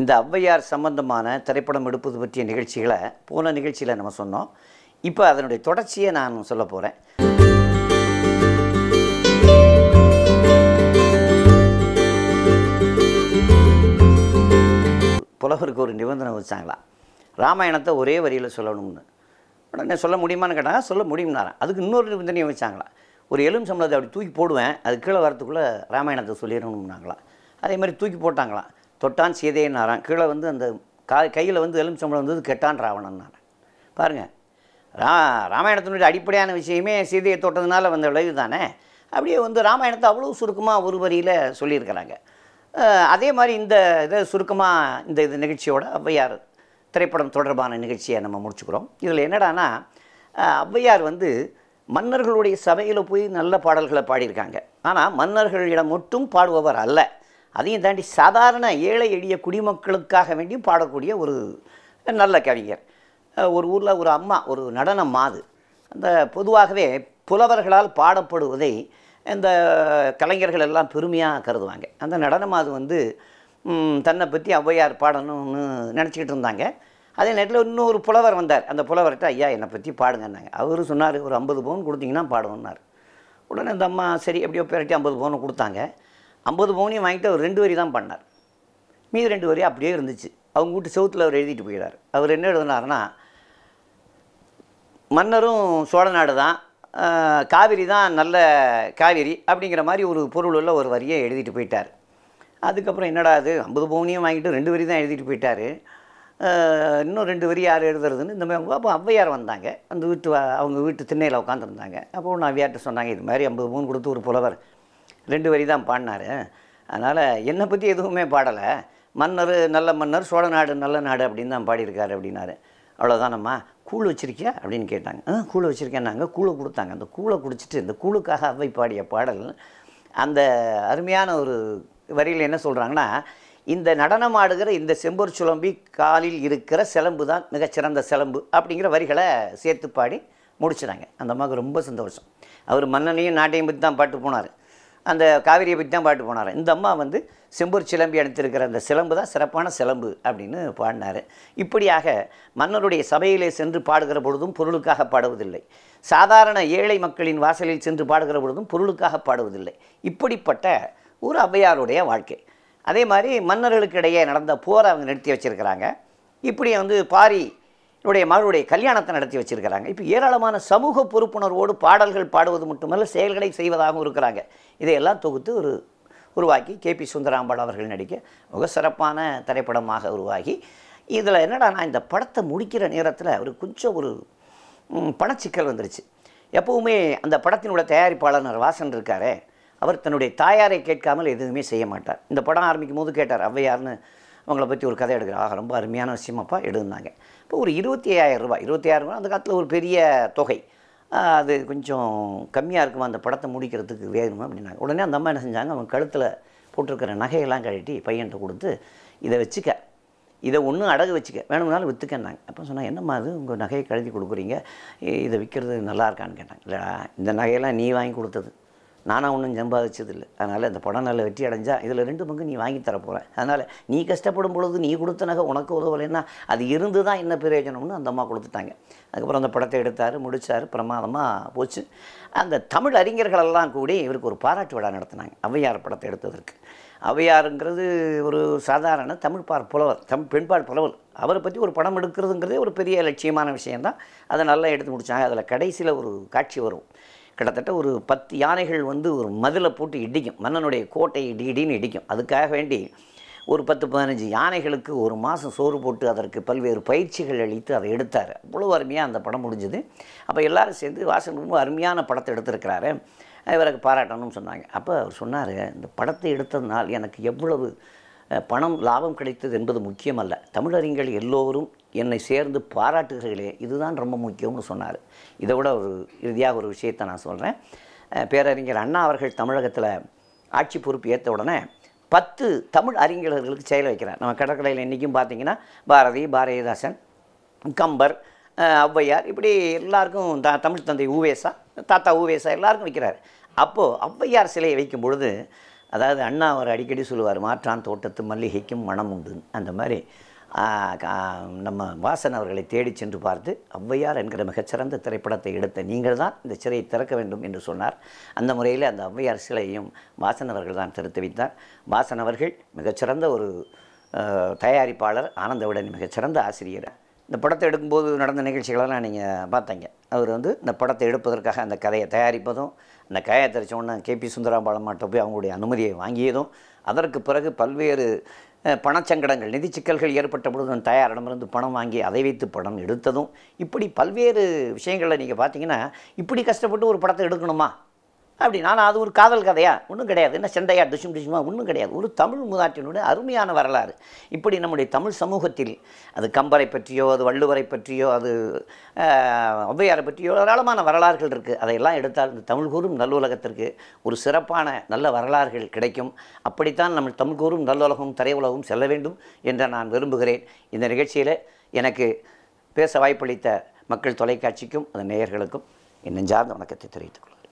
இந்த ஔவையார் சம்பந்தமான திரைப்படம் எடுப்பது பற்றிய நிகழ்ச்சிகளை போன நிகழ்ச்சியில் நம்ம சொன்னோம் இப்போ அதனுடைய தொடர்ச்சியை நான் சொல்ல போகிறேன் புலவருக்கு ஒரு நிபந்தனை வச்சாங்களாம் ராமாயணத்தை ஒரே வரியில் சொல்லணும்னு உடனே சொல்ல முடியுமான்னு கேட்டாங்க சொல்ல முடியும்னாரன் அதுக்கு இன்னொரு நிபந்தனையை வச்சாங்களாம் ஒரு எலும் சம்பளத்தை அப்படி தூக்கி போடுவேன் அது கீழே வரத்துக்குள்ளே ராமாயணத்தை சொல்லிடணும்னாங்களாம் அதே மாதிரி தூக்கி போட்டாங்களாம் தொட்டான் சீதையன்னாரான் கீழே வந்து அந்த கா கையில் வந்து எலும் சம்பளம் வந்தது கெட்டான் ராவணன்னாரன் பாருங்கள் ரா ராமாயணத்தினுடைய அடிப்படையான விஷயமே சீதையை தொட்டதுனால வந்த விளைவு தானே அப்படியே வந்து ராமாயணத்தை அவ்வளோ சுருக்கமாக ஒரு வரியில் சொல்லியிருக்கிறாங்க அஹ் அதே மாதிரி இந்த இதை சுருக்கமாக இந்த இது நிகழ்ச்சியோட ஔவையார் திரைப்படம் தொடர்பான நிகழ்ச்சியை நம்ம முடிச்சுக்கிறோம் இதில் என்னடானா அஹ் ஔவையார் வந்து மன்னர்களுடைய சபையில் போய் நல்ல பாடல்களை பாடியிருக்காங்க ஆனால் மன்னர்களிடம் மட்டும் பாடுபவர் அல்ல அதையும் தாண்டி சாதாரண ஏழை எளிய குடிமக்களுக்காக வேண்டியும் பாடக்கூடிய ஒரு நல்ல கவிஞர் அஹ் ஒரு ஊரில் ஒரு அம்மா ஒரு நடன மாது அந்த பொதுவாகவே புலவர்களால் பாடப்படுவதை இந்த கலைஞர்கள் எல்லாம் பெருமையாக கருதுவாங்க அந்த நடன மாது வந்து ம், தன்னை பற்றி ஔவையார் பாடணும்னு நினச்சிக்கிட்டு இருந்தாங்க அதே நேரத்தில் இன்னொரு புலவர் வந்தார் அந்த புலவர்கிட்ட ஐயா என்னை பற்றி பாடுங்கன்னாங்க அவர் சொன்னார் ஒரு ஐம்பது பவுன் கொடுத்தீங்கன்னா பாடுவோன்னார் உடனே அந்த அம்மா சரி எப்படியோ பேரட்டி ஐம்பது பவுன் கொடுத்தாங்க ஐம்பது பவுனையும் வாங்கிட்டு அவர் ரெண்டு வரி தான் பண்ணார் மீதி ரெண்டு வரி அப்படியே இருந்துச்சு அவங்க வீட்டு செவுத்தில் அவர் எழுதிட்டு போயிடார் அவர் என்ன எழுதினாருன்னா மன்னரும் சோழ நாடு தான் ஆஹ் காவிரி தான் நல்ல காவிரி அப்படிங்கிற மாதிரி ஒரு பொருள் உள்ள ஒரு வரியை எழுதிட்டு போயிட்டார் அதுக்கப்புறம் என்னடா அது ஐம்பது பவுனையும் வாங்கிட்டு ரெண்டு வரி தான் எழுதிட்டு போயிட்டார் ஆஹ் இன்னும் ரெண்டு வரி யார் எழுதுறதுன்னு இந்த மாதிரி அப்போ ஔவையார் வந்தாங்க அந்த வீட்டு வ- அவங்க வீட்டு திண்ணையில் உட்காந்துருந்தாங்க அப்போ நான் ஔவையார்ட்ட சொன்னாங்க இது மாதிரி ஐம்பது பவுன் கொடுத்து ஒரு புலவர் ரெண்டு வரி தான் பாடினார் அதனால் என்னை பற்றி எதுவுமே பாடலை மன்னர் நல்ல மன்னர் சோழ நாடு நல்ல நாடு அப்படின்னு தான் பாடியிருக்காரு அப்படின்னாரு அவ்வளோதானம்மா கூழ் வச்சிருக்கியா அப்படின்னு கேட்டாங்க ஆ கூழ் வச்சுருக்கேன்னாங்க கூழை கொடுத்தாங்க அந்த கூழை குடிச்சிட்டு இந்த கூழுக்காக அவ்வை பாடிய பாடல் அந்த அருமையான ஒரு வரியில் என்ன சொல்கிறாங்கன்னா இந்த நடனம் ஆடுகிற இந்த செம்பொர் சுழம்பி காலில் இருக்கிற சிலம்பு தான் மிகச்சிறந்த சிலம்பு அப்படிங்கிற வரிகளை சேர்த்து பாடி முடிச்சிட்டாங்க அந்த அம்மாவுக்கு ரொம்ப சந்தோஷம் அவர் மன்னனையும் நாட்டையும் பற்றி தான் பாட்டு போனார் அந்த காவிரியை பற்றி தான் பாட்டு போனார் இந்த அம்மா வந்து செம்பூர் சிலம்பி அணித்திருக்கிற அந்த சிலம்பு தான் சிறப்பான சிலம்பு அப்படின்னு பாடினார் இப்படியாக மன்னருடைய சபையிலே சென்று பாடுகிற பொழுதும் பொருளுக்காக பாடுவதில்லை சாதாரண ஏழை மக்களின் வாசலில் சென்று பாடுகிற பொழுதும் பொருளுக்காக பாடுவதில்லை இப்படிப்பட்ட ஒரு ஔவையாருடைய வாழ்க்கை அதே மாதிரி மன்னர்களுக்கு இடையே நடந்த போரை அவங்க நிறுத்தி வச்சிருக்கிறாங்க இப்படி வந்து பாரி இவருடைய மகளுடைய கல்யாணத்தை நடத்தி வச்சிருக்கிறாங்க இப்போ ஏராளமான சமூக பொறுப்புணர்வோடு பாடல்கள் பாடுவது மட்டுமல்ல செயல்களை செய்வதாகவும் இருக்கிறாங்க இதையெல்லாம் தொகுத்து ஒரு உருவாக்கி கேபி சுந்தராம்பாள் அவர்கள் நடிக்க மிக சிறப்பான திரைப்படமாக உருவாகி இதில் என்னடானா இந்த படத்தை முடிக்கிற நேரத்தில் ஒரு கொஞ்சம் ஒரு ம், பணச்சிக்கல் வந்துருச்சு எப்பவுமே அந்த படத்தினுடைய தயாரிப்பாளர் வாசன் இருக்காரே அவர் தன்னுடைய தாயாரை கேட்காமல் எதுவுமே செய்ய மாட்டார் இந்த படம் ஆரம்பிக்கும் போது கேட்டார் ஔவையார்னு அவங்கள பற்றி ஒரு கதை எடுக்கிறார் ஆக ரொம்ப அருமையான விஷயமாப்பா எடுந்தாங்க இப்போ ஒரு இருபத்தி ஐயாயிரம் ரூபாய் இருபத்தி ஆயிரம் ரூபாய் அந்த காலத்தில் ஒரு பெரிய தொகை ஆஹ் அது கொஞ்சம் கம்மியாக இருக்குமா அந்த படத்தை முடிக்கிறதுக்கு வேணுமா அப்படின்னாங்க உடனே அந்த அம்மா என்ன செஞ்சாங்க அவங்க கழுத்தில் போட்டிருக்கிற நகையெல்லாம் கழட்டி பையன்கிட்ட கொடுத்து இதை வச்சுக்க இதை ஒன்றும் அடகு வச்சுக்க வேணும்னாலும் விற்றுக்கன்னாங்க அப்போ சொன்னாங்க என்னம்மா அது உங்கள் நகையை கழுதி கொடுக்குறீங்க இ- இதை விற்கிறது நல்லா இருக்கான்னு கேட்டாங்க இல்லைடா இந்த நகையெல்லாம் நீ வாங்கி கொடுத்தது நானாக ஒன்றும் சம்பாதிச்சது இல்லை அதனால் இந்த படம் நல்ல வெற்றி அடைஞ்சா இதில் ரெண்டு பங்கு நீ வாங்கி தர போகிற அதனால் நீ கஷ்டப்படும் பொழுது நீ கொடுத்த நகை உனக்கு உதவலைன்னா அது இருந்து தான் என்ன பிரயோஜனம்னு அந்த அம்மா கொடுத்துட்டாங்க அதுக்கப்புறம் அந்த படத்தை எடுத்தார் முடித்தார் பிரமாதமாக போச்சு அந்த தமிழ் அறிஞர்களெல்லாம் கூடி இவருக்கு ஒரு பாராட்டு விழா நடத்தினாங்க ஔவையார் படத்தை எடுத்ததற்கு ஔவையாருங்கிறது ஒரு சாதாரண தமிழ் பார் புலவர் தமிழ் பெண்பால் புலவர் அவரை பற்றி ஒரு படம் எடுக்கிறதுங்கிறதே ஒரு பெரிய லட்சியமான விஷயந்தான் அதை நல்லா எடுத்து முடித்தாங்க அதில் கடைசியில் ஒரு காட்சி வரும் கிட்டத்தட்ட ஒரு பத்து யானைகள் வந்து ஒரு மதிலை போட்டு இடிக்கும் மன்னனுடைய கோட்டை இடி இடின்னு இடிக்கும் அதுக்காக வேண்டி ஒரு பத்து பதினஞ்சு யானைகளுக்கு ஒரு மாதம் சோறு போட்டு அதற்கு பல்வேறு பயிற்சிகள் அளித்து அதை எடுத்தார் அவ்வளோ அருமையாக அந்த படம் முடிஞ்சுது அப்போ எல்லாரும் சேர்ந்து வாசன் ரொம்ப அருமையான படத்தை எடுத்திருக்கிறாரு இவருக்கு பாராட்டணும்னு சொன்னாங்க அப்போ அவர் சொன்னார் இந்த படத்தை எடுத்ததுனால் எனக்கு எவ்வளவு அஹ், பணம் லாபம் கிடைத்தது என்பது முக்கியமல்ல தமிழறிஞர்கள் எல்லோரும் என்னை சேர்ந்து பாராட்டுகிறீர்களே இதுதான் ரொம்ப முக்கியம்னு சொன்னார் இதை விட ஒரு இறுதியாக ஒரு விஷயத்தை நான் சொல்கிறேன் பேரறிஞர் அண்ணா அவர்கள் தமிழகத்தில் ஆட்சி பொறுப்பு ஏற்ற உடனே பத்து தமிழ் அறிஞர்களுக்கு செயல் வைக்கிறார் நம்ம கடற்கரையில் இன்றைக்கும் பார்த்தீங்கன்னா பாரதி பாரதிதாசன் கம்பர் அஹ், ஔவையார் இப்படி எல்லாருக்கும் த தமிழ் தந்தை ஊவேசா தாத்தா ஊவேசா எல்லாருக்கும் வைக்கிறார் அப்போது ஔவையார் சிலையை வைக்கும் பொழுது அதாவது அண்ணா அவர் அடிக்கடி சொல்லுவார் மாற்றான் தோட்டத்து மல்லிகைக்கும் மனம் உண்டு அந்த மாதிரி ஆ, கா- நம்ம வாசன் அவர்களை தேடி சென்று பார்த்து ஔவையார் என்கிற மிகச்சிறந்த திரைப்படத்தை எடுத்த நீங்கள் தான் இந்த சிறையை திறக்க வேண்டும் என்று சொன்னார் அந்த முறையில் அந்த ஔவையார் சிலையையும் வாசன் அவர்கள் தான் திறந்து வைத்தார் வாசன் அவர்கள் மிகச்சிறந்த ஒரு அஹ், தயாரிப்பாளர் ஆனந்தவிடன் மிகச்சிறந்த ஆசிரியர் இந்த படத்தை எடுக்கும்போது நடந்த நிகழ்ச்சிகளெல்லாம் நீங்கள் பார்த்தீங்க அவர் வந்து இந்த படத்தை எடுப்பதற்காக அந்த கதையை தயாரிப்பதும் அந்த கதையை தெரிச்ச உடனே கேபி சுந்தராம்பாளமாட்ட போய் அவங்களுடைய அனுமதியை வாங்கியதும் அதற்கு பிறகு பல்வேறு அஹ், பணச்சங்கடங்கள் நிதி சிக்கல்கள் ஏற்பட்ட பொழுது அந்த தயாரிடமிருந்து பணம் வாங்கி அதை வைத்து படம் எடுத்ததும் இப்படி பல்வேறு விஷயங்களில் நீங்கள் பார்த்தீங்கன்னா இப்படி கஷ்டப்பட்டு ஒரு படத்தை எடுக்கணுமா அப்படி நான் அது ஒரு காதல் கதையா ஒன்றும் கிடையாது என்ன செண்டையா டிஷும் டிஷுமா ஒன்றும் கிடையாது ஒரு தமிழ் மூதாட்டினுடைய அருமையான வரலாறு இப்படி நம்முடைய தமிழ் சமூகத்தில் அது கம்பரை பற்றியோ அது வள்ளுவரை பற்றியோ அது ஆஹ், ஔவையாரை பற்றியோ ஏராளமான வரலாறுகள் இருக்குது அதையெல்லாம் எடுத்தால் இந்த தமிழ் கூறும் நல்லுலகத்திற்கு ஒரு சிறப்பான நல்ல வரலாறுகள் கிடைக்கும் அப்படித்தான் நம்ம தமிழ் கூறும் நல்லுலகம் திரையுலகம் செல்ல வேண்டும் என்று நான் விரும்புகிறேன் இந்த நிகழ்ச்சியில் எனக்கு பேச வாய்ப்பளித்த மக்கள் தொலைக்காட்சிக்கும் அதன் நேயர்களுக்கும் என் நெஞ்சார்ந்த வணக்கத்தை தெரிவித்துக் கொள்கிறேன்